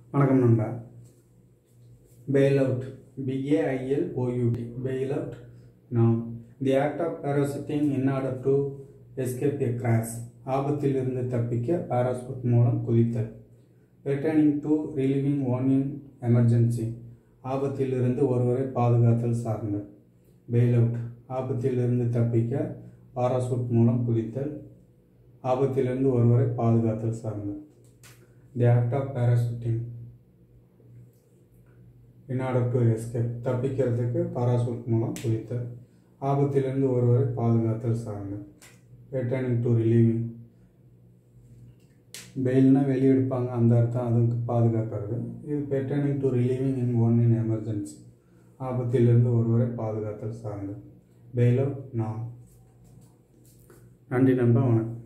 வணக்கம் நண்பா bail out B A I L O U T bail out நாம் the act of parachuting in order to escape a crash ஆபத்திலிருந்து தப்பிக்க parachute மூலம் குதித்தல் returning to relieving one in emergency ஆபத்திலிருந்து ஒருவரை பாதுகாத்தல் சார்ந்த பெயில் அவுட் ஆபத்திலிருந்து தப்பிக்க பாராசூட் மூலம் குதித்தல் ஆபத்திலிருந்து ஒருவரை பாதுகாத்தல் சார்ந்த the act of parachuting in order to escape தப்பிக்கிறதுக்கு பாராசூட் மூலம் குதித்தல் ஆபத்திலிருந்து ஒருவரை பாதுகாத்தல் சார்ந்த ரிட்டர்னிங் டு ரிலீவிங் பெயில்னா வெளியெடுப்பாங்க அந்த அர்த்தம் அதுக்கு பாதுகாக்கிறது இது returning to relieving in one in emergency ஆபத்திலிருந்து ஒருவரை பாதுகாத்தல் சார்ந்த பெயில் அவுட் நான் நன்றி நண்பா வணக்கம்